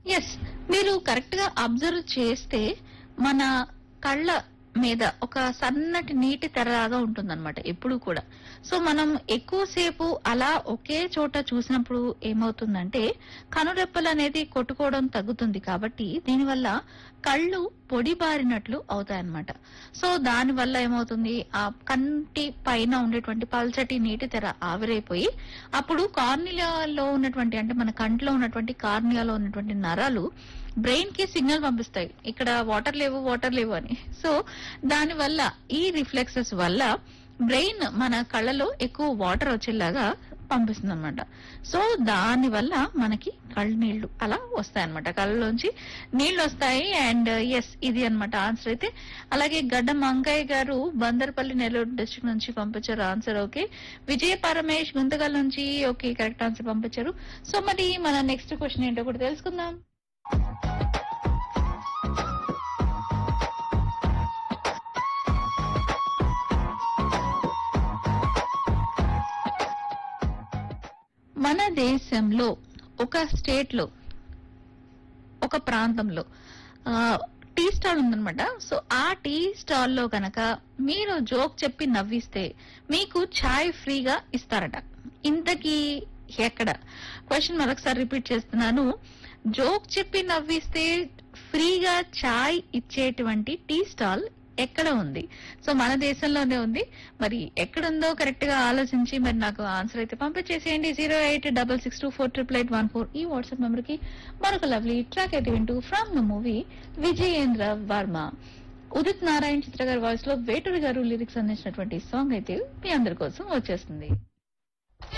yes మీరు correct గా observe చేస్తే మన కళ్ళ మీద ఒక సన్నటి నీటి తెరలాగా ఉంటుందన్నమాట ఎప్పుడు కూడా సో మనం ఎక్కువసేపు అలా ఒకే చోట చూసినప్పుడు ఏమవుతుందంటే కనురెప్పలు అనేది కొట్టుకోవడం తగ్గుతుంది కాబట్టి దీనివల్ల కళ్ళు పొడిబారినట్లు అవుతాయన్నమాట సో దాని వల్ల ఏమవుతుంది ఆ కంటి పైన ఉండేటువంటి పల్చటి నీటి తెర ఆవిరైపోయి అప్పుడు కార్నియాలో ఉన్నటువంటి అంటే మన కంట్లో ఉన్నటువంటి కార్నియాలో ఉన్నటువంటి నరాలు బ్రెయిన్ కి సిగ్నల్ పంపిస్తాయి ఇక్కడ వాటర్ లేవు వాటర్ లేవు అని సో దాని వల్ల ఈ రిఫ్లెక్సెస్ వల్ల బ్రెయిన్ మన కళ్ళలో ఎక్కువ వాటర్ వచ్చేలాగా పంపిస్తుంది అనమాట సో దాని వల్ల మనకి కళ్ళు నీళ్లు అలా వస్తాయి అనమాట కళ్ళలోంచి నీళ్లు వస్తాయి అండ్ ఎస్ ఇది అన్నమాట ఆన్సర్ అయితే అలాగే గడ్డ మంకయ్య గారు బందర్పల్లి నెల్లూరు డిస్ట్రిక్ట్ నుంచి పంపించారు ఆన్సర్ ఓకే విజయ పరమేష్ గుంతకల్ నుంచి ఓకే కరెక్ట్ ఆన్సర్ పంపించారు సో మరి మన నెక్స్ట్ క్వశ్చన్ ఏంటో కూడా తెలుసుకుందాం మన దేశంలో ఒక స్టేట్ లో ఒక ప్రాంతంలో ఆ, టీ స్టాల్ ఉందన్నమాట సో ఆ టీ స్టాల్ లో గనక మీరు జోక్ చెప్పి నవ్విస్తే మీకు ఛాయ్ ఫ్రీగా ఇస్తారట ఇంతకీ ఎక్కడ క్వశ్చన్ మరొకసారి రిపీట్ చేస్తున్నాను జోక్ చెప్పి నవ్విస్తే ఫ్రీగా ఛాయ్ ఇచ్చేటువంటి టీ స్టాల్ ఎక్కడ ఉంది సో మన దేశంలోనే ఉంది మరి ఎక్కడుందో కరెక్ట్ గా ఆలోచించి మరి నాకు ఆన్సర్ అయితే పంపించేసేయండి zero eight double six two four triple eight one four ఈ వాట్సాప్ నెంబర్ కి మరొక లవ్లీ ట్రాక్ అయితే వింటూ from the movie Vijayendra Varma Udit Narayan Chitra గారి వాయిస్ లో వేటూరి గారు లిరిక్స్ అందించినటువంటి సాంగ్ అయితే మీ అందరి కోసం వచ్చేస్తుంది